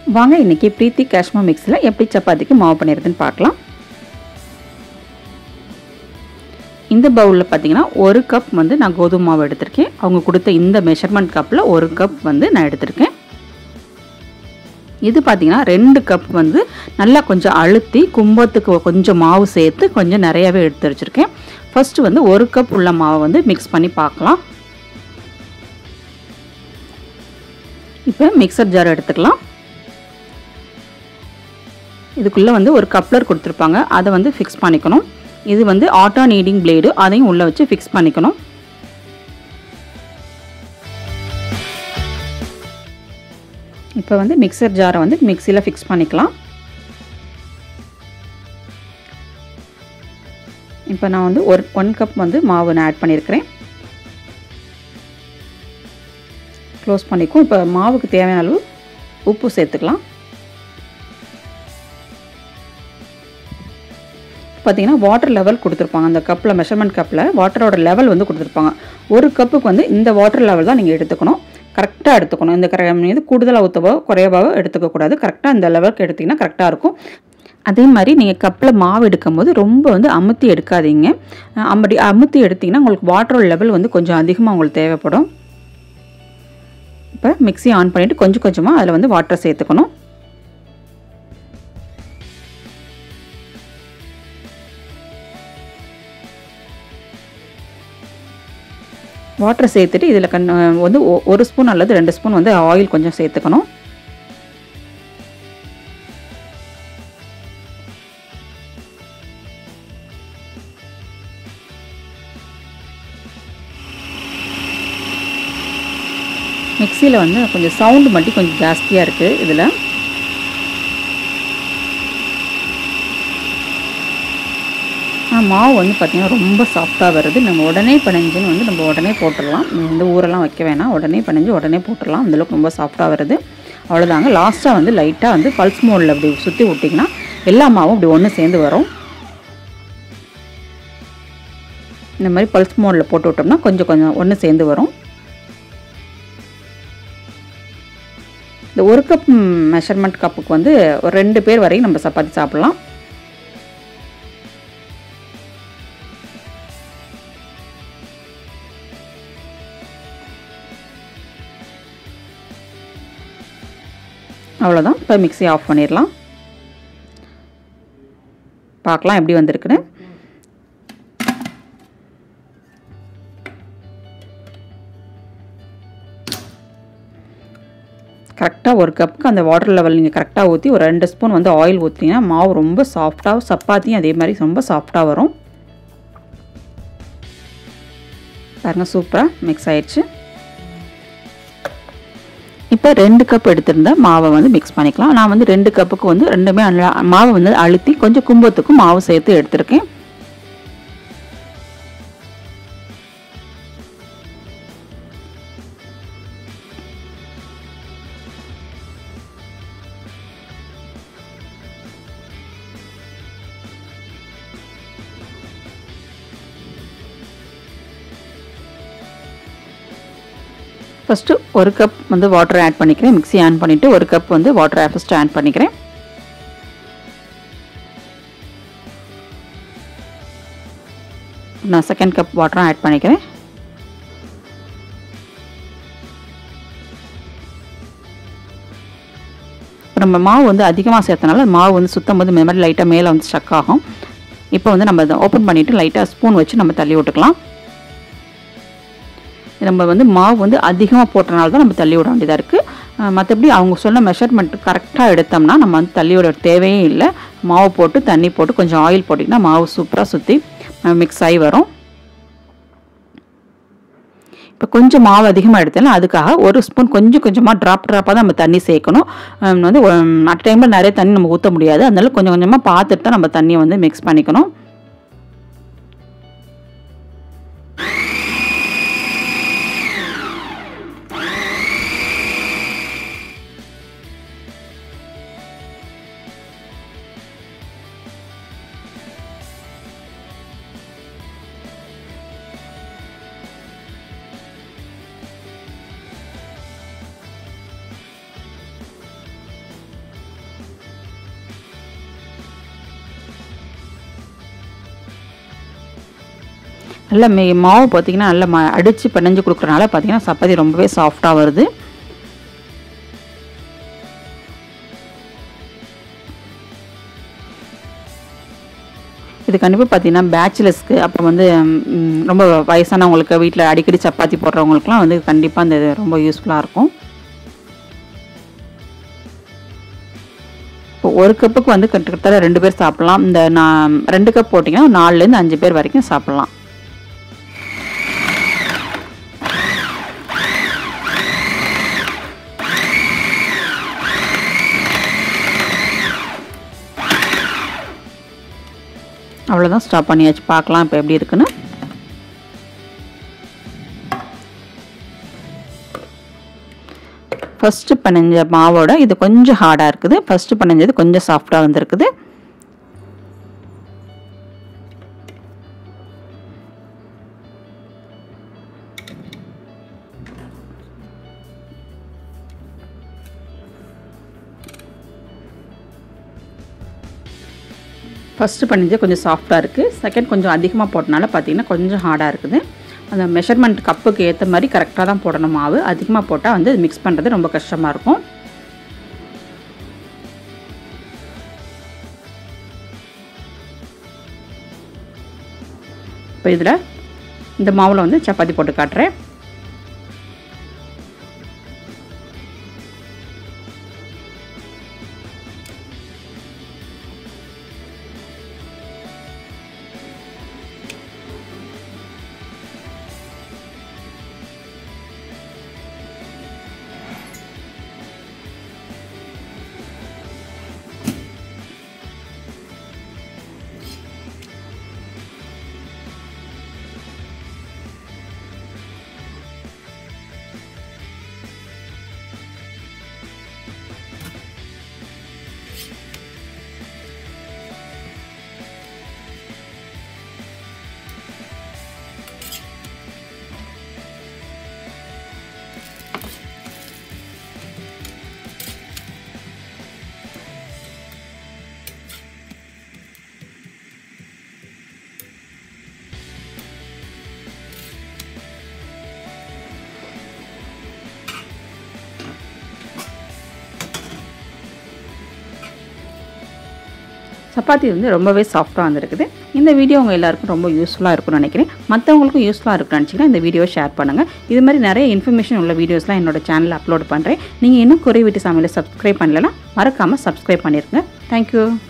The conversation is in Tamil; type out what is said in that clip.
வாங்க இன்றைக்கி பிரீத்தி காஷ்மா மிக்ஸில் எப்படி சப்பாத்திக்கு மாவு பண்ணியிருக்குன்னு பார்க்கலாம் இந்த பவுலில் பார்த்தீங்கன்னா ஒரு கப் வந்து நான் கோதுமை மாவு எடுத்திருக்கேன் அவங்க கொடுத்த இந்த மெஷர்மெண்ட் கப்பில் ஒரு கப் வந்து நான் எடுத்திருக்கேன் இது பார்த்தீங்கன்னா ரெண்டு கப் வந்து நல்லா கொஞ்சம் அழுத்தி கும்பத்துக்கு கொஞ்சம் மாவு சேர்த்து கொஞ்சம் நிறையாவே எடுத்து வச்சுருக்கேன் ஃபஸ்ட்டு வந்து ஒரு கப் உள்ள மாவை வந்து மிக்ஸ் பண்ணி பார்க்கலாம் இப்போ மிக்சர் ஜார் எடுத்துக்கலாம் இதுக்குள்ளே வந்து ஒரு கப்ளர் கொடுத்துருப்பாங்க அதை வந்து ஃபிக்ஸ் பண்ணிக்கணும் இது வந்து ஆட்டோ நீடிங் பிளேடு அதையும் உள்ளே வச்சு ஃபிக்ஸ் பண்ணிக்கணும் இப்போ வந்து மிக்சர் ஜாரை வந்து மிக்சியில் ஃபிக்ஸ் பண்ணிக்கலாம் இப்போ நான் வந்து ஒரு ஒன் கப் வந்து மாவு நான் ஆட் பண்ணியிருக்கிறேன் க்ளோஸ் பண்ணிக்கும் இப்போ மாவுக்கு தேவையான அளவு உப்பு சேர்த்துக்கலாம் பார்த்தீங்கன்னா வாட்டர் லெவல் கொடுத்துருப்பாங்க அந்த கப்பில் மெஷர்மெண்ட் கப்பில் வாட்டரோட லெவல் வந்து கொடுத்துருப்பாங்க ஒரு கப்புக்கு வந்து இந்த வாட்டர் லெவல் தான் நீங்கள் எடுத்துக்கணும் கரெக்டாக எடுத்துக்கணும் இந்த கர இது கூடுதலாக ஊற்றவோ குறையவாவோ எடுத்துக்கக்கூடாது கரெக்டாக இந்த லெவலுக்கு எடுத்திங்கன்னா கரெக்டாக இருக்கும் அதே மாதிரி நீங்கள் கப்பில் மாவு எடுக்கும் போது ரொம்ப வந்து அமுத்தி எடுக்காதீங்க அப்படி அமுத்தி எடுத்திங்கன்னா உங்களுக்கு வாட்டரோட லெவல் வந்து கொஞ்சம் அதிகமாக உங்களுக்கு தேவைப்படும் இப்போ மிக்ஸி ஆன் பண்ணிவிட்டு கொஞ்சம் கொஞ்சமாக அதில் வந்து வாட்டர் சேர்த்துக்கணும் வாட்டர் சேர்த்துட்டு இதில் கண் வந்து ஒரு ஸ்பூன் அல்லது ரெண்டு ஸ்பூன் வந்து ஆயில் கொஞ்சம் சேர்த்துக்கணும் மிக்சியில் வந்து கொஞ்சம் சவுண்டு மட்டும் கொஞ்சம் ஜாஸ்தியாக இருக்குது இதில் மாவு வந்து பார்த்திங்கன்னா ரொம்ப சாஃப்டாக வருது நம்ம உடனே பனைஞ்சுன்னு வந்து நம்ம உடனே போட்டுடலாம் இந்த ஊரெல்லாம் வைக்க வேணாம் உடனே பனைஞ்சு உடனே போட்டுடலாம் அந்தளவுக்கு ரொம்ப சாஃப்டாக வருது அவ்வளோதாங்க லாஸ்ட்டாக வந்து லைட்டாக வந்து பல்ஸ் மோடில் அப்படி சுற்றி விட்டிங்கன்னா எல்லா மாவும் இப்படி ஒன்று சேர்ந்து வரும் இந்த மாதிரி பல்ஸ் மோடில் போட்டு விட்டோம்னா கொஞ்சம் கொஞ்சம் ஒன்று சேர்ந்து வரும் இந்த ஒரு கப் மெஷர்மெண்ட் கப்புக்கு வந்து ஒரு ரெண்டு பேர் வரையும் நம்ம சப்பாத்தி சாப்பிட்லாம் அவ்வளோதான் இப்போ மிக்ஸி ஆஃப் பண்ணிடலாம் பார்க்கலாம் எப்படி வந்திருக்குன்னு கரெக்டாக ஒரு கப்புக்கு அந்த வாட்டர் லெவல் நீங்கள் கரெக்டாக ஊற்றி ஒரு ரெண்டு ஸ்பூன் வந்து ஆயில் ஊற்றிங்கன்னா மாவு ரொம்ப சாஃப்டாக சப்பாத்தியும் அதே மாதிரி ரொம்ப சாஃப்டாக வரும் பாருங்கள் சூப்பராக மிக்ஸ் ஆயிடுச்சு இப்போ ரெண்டு கப் எடுத்திருந்த மாவை வந்து மிக்ஸ் பண்ணிக்கலாம் நான் வந்து ரெண்டு கப்புக்கு வந்து ரெண்டுமே மாவை வந்து அழுத்தி கொஞ்சம் கும்பத்துக்கும் மாவு சேர்த்து எடுத்திருக்கேன் ஃபஸ்ட்டு ஒரு கப் வந்து வாட்டர் ஆட் பண்ணிக்கிறேன் மிக்ஸி ஆன் பண்ணிவிட்டு ஒரு கப் வந்து வாட்டர் ஃபஸ்ட்டு ஆட் பண்ணிக்கிறேன் நான் செகண்ட் கப் வாட்டரும் ஆட் பண்ணிக்கிறேன் நம்ம மாவு வந்து அதிகமாக சேர்த்தனால மாவு வந்து சுத்தம் போது மாதிரி லைட்டாக மேலே வந்து ஸ்டக் ஆகும் இப்போ வந்து நம்ம அதை ஓப்பன் பண்ணிவிட்டு லைட்டாக ஸ்பூன் வச்சு நம்ம தள்ளி விட்டுக்கலாம் நம்ம வந்து மாவு வந்து அதிகமாக போட்டனால தான் நம்ம தள்ளி விட வேண்டியதாக இருக்குது மற்றபடி அவங்க சொன்ன மெஷர்மெண்ட் கரெக்டாக எடுத்தோம்னா நம்ம வந்து தள்ளி விட தேவையே இல்லை மாவு போட்டு தண்ணி போட்டு கொஞ்சம் ஆயில் போட்டிங்கன்னா மாவு சூப்பராக சுற்றி மிக்ஸ் ஆகி வரும் இப்போ கொஞ்சம் மாவு அதிகமாக எடுத்தாலும் அதுக்காக ஒரு ஸ்பூன் கொஞ்சம் கொஞ்சமாக ட்ராப் ட்ராப்பாக தான் நம்ம தண்ணி சேர்க்கணும் வந்து அட் டைமில் நிறைய தண்ணி நம்ம ஊற்ற முடியாது அதனால கொஞ்சம் கொஞ்சமாக பார்த்துட்டு தான் நம்ம தண்ணியை வந்து மிக்ஸ் பண்ணிக்கணும் நல்ல மே மாவு பார்த்தீங்கன்னா நல்லா ம அடித்து பிணைஞ்சு கொடுக்குறனால பார்த்தீங்கன்னா சப்பாத்தி ரொம்பவே சாஃப்டாக வருது இது கண்டிப்பாக பார்த்தீங்கன்னா பேச்சுலர்ஸ்க்கு அப்புறம் வந்து ம், ரொம்ப வயசானவங்களுக்கு வீட்டில் அடிக்கடி சப்பாத்தி போடுறவங்களுக்குலாம் வந்து கண்டிப்பாக இந்த இது ரொம்ப யூஸ்ஃபுல்லாக இருக்கும் இப்போ ஒரு கப்புக்கு வந்து கிட்டத்தட்ட ரெண்டு பேர் சாப்பிட்லாம் இந்த நான் ரெண்டு கப் போட்டிங்கன்னா நாலுலேருந்து அஞ்சு பேர் வரைக்கும் சாப்பிட்லாம் அவ்வளோதான் ஸ்டாப் பண்ணியாச்சு பார்க்கலாம் இப்போ எப்படி இருக்குன்னு ஃபஸ்ட்டு பிணைஞ்ச மாவோட இது கொஞ்சம் ஹார்டாக இருக்குது ஃபஸ்ட்டு பிணைஞ்சது கொஞ்சம் சாஃப்டாக வந்திருக்குது ஃபஸ்ட்டு பண்ணிஞ்சது கொஞ்சம் சாஃப்டாக இருக்குது செகண்ட் கொஞ்சம் அதிகமாக போட்டனால பார்த்தீங்கன்னா கொஞ்சம் ஹார்டாக இருக்குது அந்த மெஷர்மெண்ட் கப்புக்கு ஏற்ற மாதிரி கரெக்டாக தான் போடணும் மாவு அதிகமாக போட்டால் வந்து மிக்ஸ் பண்ணுறது ரொம்ப கஷ்டமாக இருக்கும் இப்போ இதில் இந்த மாவில் வந்து சப்பாத்தி போட்டு காட்டுறேன் சப்பாத்தி வந்து ரொம்பவே சாஃப்டாக வந்திருக்குது இந்த வீடியோ உங்கள் எல்லாருக்கும் ரொம்ப யூஸ்ஃபுல்லாக இருக்கும்னு நினைக்கிறேன் மற்றவங்களுக்கும் யூஸ்ஃபுல்லாக இருக்கும்னு நினச்சிங்கன்னா இந்த வீடியோ ஷேர் பண்ணுங்கள் இது மாதிரி நிறைய இன்ஃபர்மேஷன் உள்ள வீடியோஸ்லாம் என்னோட சேனலில் அப்லோட் பண்ணுறேன் நீங்கள் இன்னும் குறை வீட்டு சமையலை சப்ஸ்கிரைப் பண்ணலைன்னா மறக்காமல் சப்ஸ்கிரைப் பண்ணிடுங்க தேங்க்யூ